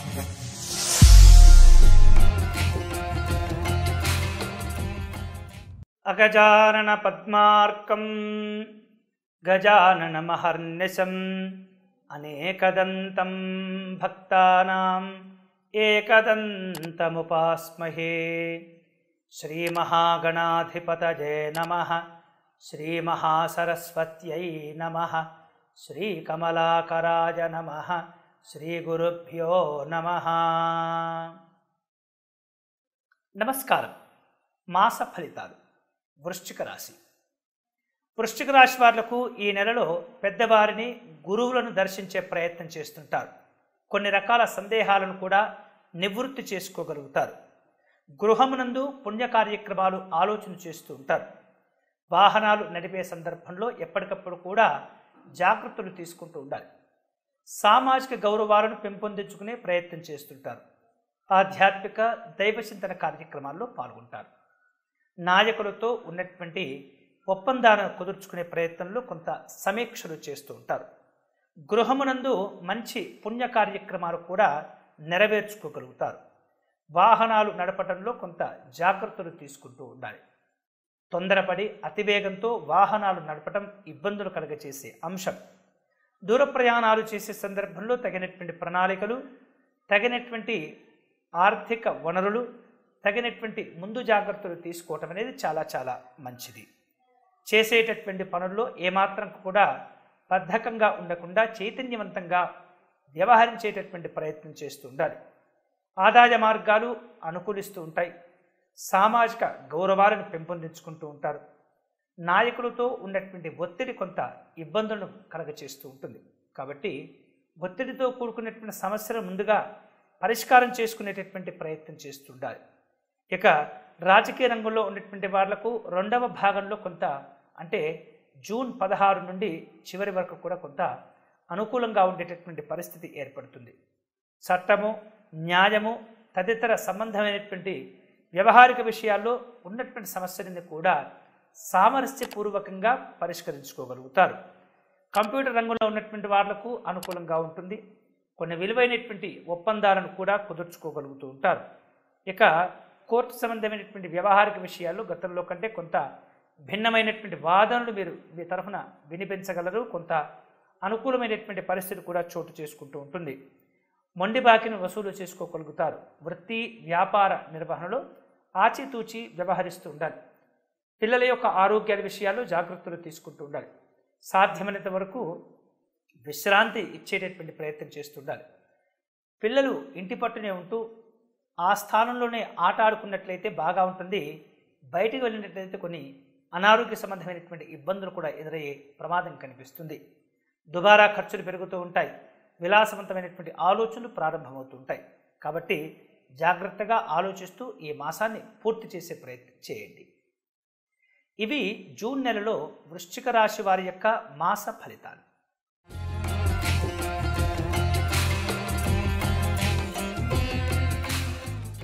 అగజానన పద్మార్కం గజాననమహర్నిశం అనేకదంతం భక్తానాం ఏకదంతముపాస్మహే శ్రీమహాగణాధిపతజే నమ శ్రీమహాసరస్వత్యై నమ శ్రీకమలాకరాయ నమ శ్రీగురుభ్యో నమ నమస్కారం మాస ఫలితాలు వృశ్చిక రాశి వృశ్చిక రాశి వాళ్లకు ఈ నెలలో పెద్దవారిని గురువులను దర్శించే ప్రయత్నం చేస్తుంటారు కొన్ని రకాల సందేహాలను కూడా నివృత్తి చేసుకోగలుగుతారు గృహమునందు పుణ్య కార్యక్రమాలు ఆలోచన చేస్తూ ఉంటారు వాహనాలు నడిపే సందర్భంలో ఎప్పటికప్పుడు కూడా జాగ్రత్తలు తీసుకుంటూ ఉండాలి సామాజిక గౌరవాలను పెంపొందించుకునే ప్రయత్నం చేస్తుంటారు ఆధ్యాత్మిక దైవచింతన కార్యక్రమాల్లో పాల్గొంటారు నాయకులతో ఉన్నటువంటి ఒప్పందాలను కుదుర్చుకునే ప్రయత్నంలో కొంత సమీక్షలు చేస్తూ ఉంటారు గృహమునందు మంచి పుణ్య కార్యక్రమాలు కూడా నెరవేర్చుకోగలుగుతారు వాహనాలు నడపడంలో కొంత జాగ్రత్తలు తీసుకుంటూ ఉండాలి తొందరపడి అతివేగంతో వాహనాలు నడపడం ఇబ్బందులు కలగచేసే అంశం దూర ప్రయాణాలు చేసే సందర్భంలో తగినటువంటి ప్రణాళికలు తగినటువంటి ఆర్థిక వనరులు తగినటువంటి ముందు జాగ్రత్తలు తీసుకోవటం అనేది చాలా చాలా మంచిది చేసేటటువంటి పనుల్లో ఏమాత్రం కూడా బద్ధకంగా ఉండకుండా చైతన్యవంతంగా వ్యవహరించేటటువంటి ప్రయత్నం చేస్తూ ఉండాలి ఆదాయ మార్గాలు అనుకూలిస్తూ ఉంటాయి సామాజిక గౌరవాలను పెంపొందించుకుంటూ ఉంటారు నాయకులతో ఉన్నటువంటి ఒత్తిడి కొంత ఇబ్బందులను కలగచేస్తూ ఉంటుంది కాబట్టి ఒత్తిడితో కూడుకున్నటువంటి సమస్యలు ముందుగా పరిష్కారం చేసుకునేటటువంటి ప్రయత్నం చేస్తుండాలి ఇక రాజకీయ రంగంలో ఉన్నటువంటి వాళ్లకు రెండవ భాగంలో కొంత అంటే జూన్ పదహారు నుండి చివరి వరకు కూడా కొంత అనుకూలంగా ఉండేటటువంటి పరిస్థితి ఏర్పడుతుంది చట్టము న్యాయము తదితర సంబంధమైనటువంటి వ్యవహారిక విషయాల్లో ఉన్నటువంటి సమస్యలని కూడా సామరస్యపూర్వకంగా పరిష్కరించుకోగలుగుతారు కంప్యూటర్ రంగంలో ఉన్నటువంటి వాళ్లకు అనుకూలంగా ఉంటుంది కొన్ని విలువైనటువంటి ఒప్పందాలను కూడా కుదుర్చుకోగలుగుతూ ఉంటారు ఇక కోర్టు సంబంధమైనటువంటి వ్యవహారిక విషయాల్లో గతంలో కంటే కొంత భిన్నమైనటువంటి వాదనలు మీరు మీ తరఫున వినిపించగలరు కొంత అనుకూలమైనటువంటి పరిస్థితి కూడా చోటు చేసుకుంటూ ఉంటుంది మొండి బాకిని వసూలు చేసుకోగలుగుతారు వృత్తి వ్యాపార నిర్వహణలో ఆచితూచి వ్యవహరిస్తూ ఉండాలి పిల్లల యొక్క ఆరోగ్యాల విషయాల్లో జాగ్రత్తలు తీసుకుంటూ ఉండాలి సాధ్యమైనంత వరకు విశ్రాంతి ఇచ్చేటటువంటి ప్రయత్నం చేస్తుండాలి పిల్లలు ఇంటి పట్టునే ఉంటూ ఆ స్థానంలోనే ఆట ఆడుకున్నట్లయితే బాగా ఉంటుంది బయటికి వెళ్ళినట్లయితే కొన్ని అనారోగ్య సంబంధమైనటువంటి ఇబ్బందులు కూడా ఎదురయ్యే ప్రమాదం కనిపిస్తుంది దుబారా ఖర్చులు పెరుగుతూ ఉంటాయి విలాసవంతమైనటువంటి ఆలోచనలు ప్రారంభమవుతూ ఉంటాయి కాబట్టి జాగ్రత్తగా ఆలోచిస్తూ ఈ మాసాన్ని పూర్తి చేసే ప్రయత్నం చేయండి ఇవి జూన్ నెలలో వృశ్చిక రాశి వారి యొక్క మాస ఫలితాలు